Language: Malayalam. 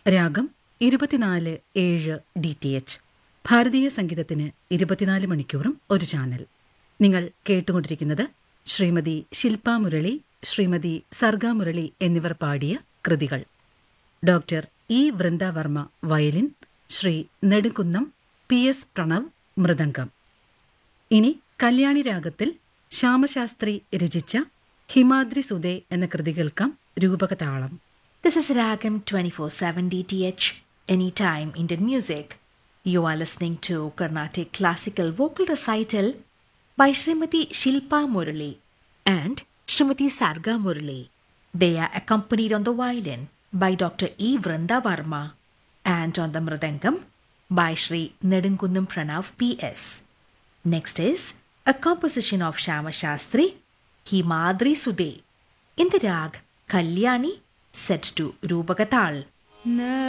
രാഗം ഇരുപത്തിനാല് ഏഴ് ഡി ടി എച്ച് ഭാരതീയ സംഗീതത്തിന് ഇരുപത്തിനാല് മണിക്കൂറും ഒരു ചാനൽ നിങ്ങൾ കേട്ടുകൊണ്ടിരിക്കുന്നത് ശ്രീമതി ശില്പ മുരളി ശ്രീമതി സർഗ മുരളി എന്നിവർ പാടിയ കൃതികൾ doctor E Vrindavarma violin Shri Nedukunnam P S Pranav മൃദംഗം ഇനി കല്യാണി രാഗത്തിൽ ശ്യാമശാസ്ത്രി രചിച്ച ഹിമാദ്രി സുധേ എന്ന കൃതി കേൾക്കാം രൂപകതാളം This is Ragam 24/7 DTH Anytime Indian Music. You are listening to Carnatic classical vocal recital by Srimati Shilpa Murali and Srimati Sarga Murali. They are accompanied on the violin by Dr. E. Vrinda Varma and on the mridangam by Sri Nedunkunnam Pranav P.S. Next is a composition of Shama Shastri, Himadri Sude, in the rag Kalyani set to Rupagatal.